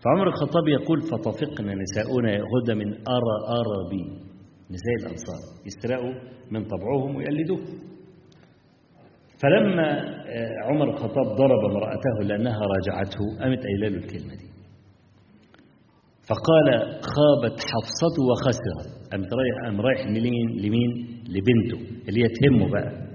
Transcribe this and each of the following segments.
فعمر الخطاب يقول فطفقنا نساؤنا يأخذ من أرى أرى بي نساء الأنصار يسرقوا من طبعهم ويقلدوه فلما عمر الخطاب ضرب امرأته لأنها راجعته قامت قايله له الكلمة دي فقال خابت حفصة وخسرت قامت رايح قام رايح لمين لمين لبنته اللي هي تهمه بقى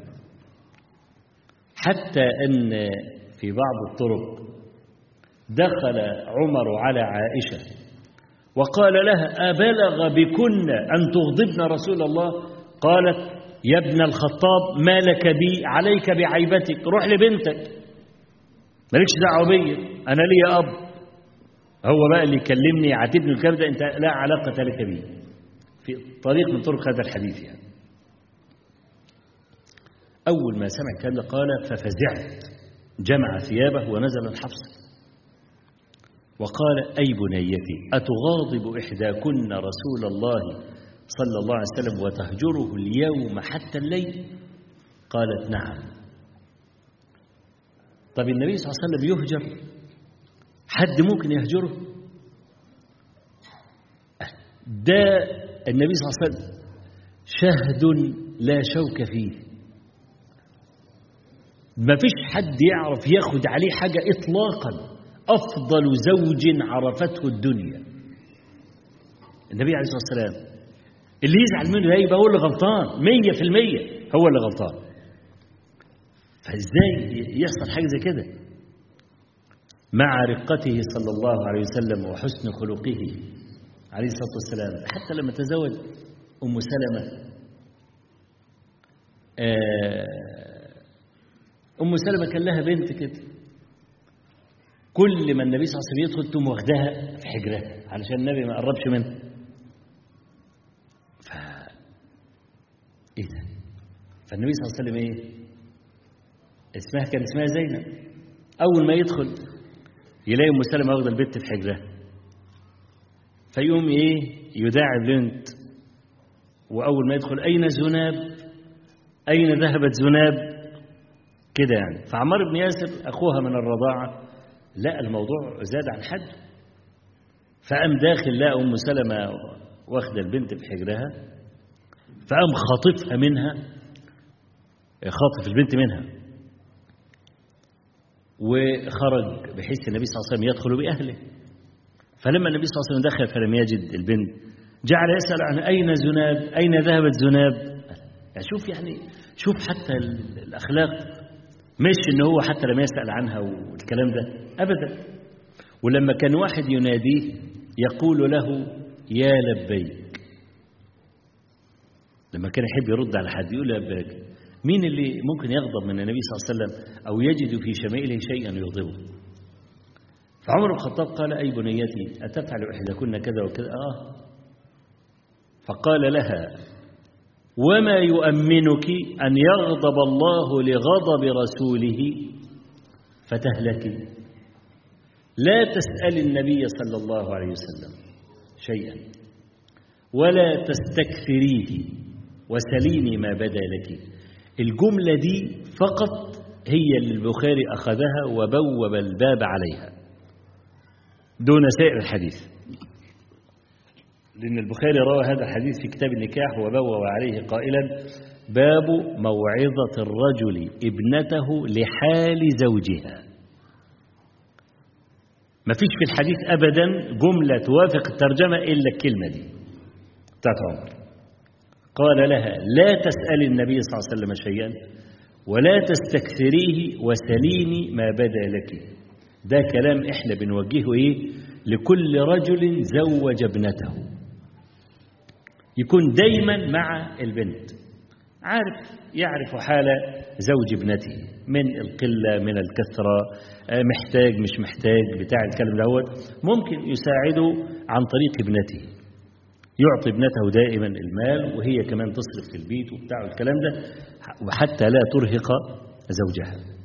حتى ان في بعض الطرق دخل عمر على عائشة وقال لها أبلغ بكن أن تغضبن رسول الله قالت يا ابن الخطاب ما لك بي عليك بعيبتك روح لبنتك مالكش دعوه بيا انا ليا اب هو بقى اللي يكلمني يعاتبني الكلام ده انت لا علاقه لك بي في طريق من طرق هذا الحديث يعني اول ما سمع الكلام ده قال ففزعت جمع ثيابه ونزل الحفص وقال اي بنيتي اتغاضب احداكن رسول الله صلى الله عليه وسلم وتهجره اليوم حتى الليل قالت نعم طب النبي صلى الله عليه وسلم يهجر حد ممكن يهجره ده النبي صلى الله عليه وسلم شهد لا شوك فيه ما فيش حد يعرف ياخد عليه حاجة إطلاقا أفضل زوج عرفته الدنيا النبي عليه الصلاة والسلام اللي يزعل منه ده يبقى هو اللي غلطان مية في المية هو اللي غلطان فازاي يحصل حاجة زي كده مع رقته صلى الله عليه وسلم وحسن خلقه عليه الصلاة والسلام حتى لما تزوج أم سلمة أم سلمة كان لها بنت كده كل ما النبي صلى الله عليه وسلم يدخل تقوم واخدها في حجرها علشان النبي ما قربش منها ف ايه ده فالنبي صلى الله عليه وسلم ايه اسمها كان اسمها زينب اول ما يدخل يلاقي ام سلمة واخده البت في حجرها فيقوم ايه يداعي البنت واول ما يدخل اين زناب اين ذهبت زناب كده يعني فعمار بن ياسر اخوها من الرضاعه لا الموضوع زاد عن حد فقام داخل لقى ام سلمة واخده البنت في حجرها فقام خاطفها منها خاطف البنت منها وخرج بحيث النبي صلى الله عليه وسلم يدخل بأهله فلما النبي صلى الله عليه وسلم دخل فلم يجد البنت جعل يسأل عن أين زناب أين ذهبت زناب يعني شوف يعني شوف حتى الأخلاق مش إن هو حتى لم يسأل عنها والكلام ده أبدا ولما كان واحد يناديه يقول له يا لبيك لما كان يحب يرد على حد يقول لبيك مين اللي ممكن يغضب من النبي صلى الله عليه وسلم أو يجد في شمائله شيئا يغضبه فعمر بن الخطاب قال أي بنيتي أتفعل إحداكن كذا وكذا آه فقال لها وما يؤمنك أن يغضب الله لغضب رسوله فتهلكي لا تسأل النبي صلى الله عليه وسلم شيئا ولا تستكثريه وسليني ما بدا لك الجملة دي فقط هي اللي البخاري أخذها وبوب الباب عليها دون سائر الحديث لأن البخاري روى هذا الحديث في كتاب النكاح وبوب عليه قائلا باب موعظة الرجل ابنته لحال زوجها ما فيش في الحديث أبدا جملة توافق الترجمة إلا الكلمة دي بتاعت عمر قال لها لا تسأل النبي صلى الله عليه وسلم شيئا ولا تستكثريه وسليني ما بدا لك ده كلام احنا بنوجهه ايه لكل رجل زوج ابنته يكون دايما مع البنت عارف يعرف حال زوج ابنته من القلة من الكثرة محتاج مش محتاج بتاع الكلام دوت ممكن يساعده عن طريق ابنته يعطي ابنته دائما المال وهي كمان تصرف في البيت وبتاع الكلام ده وحتى لا ترهق زوجها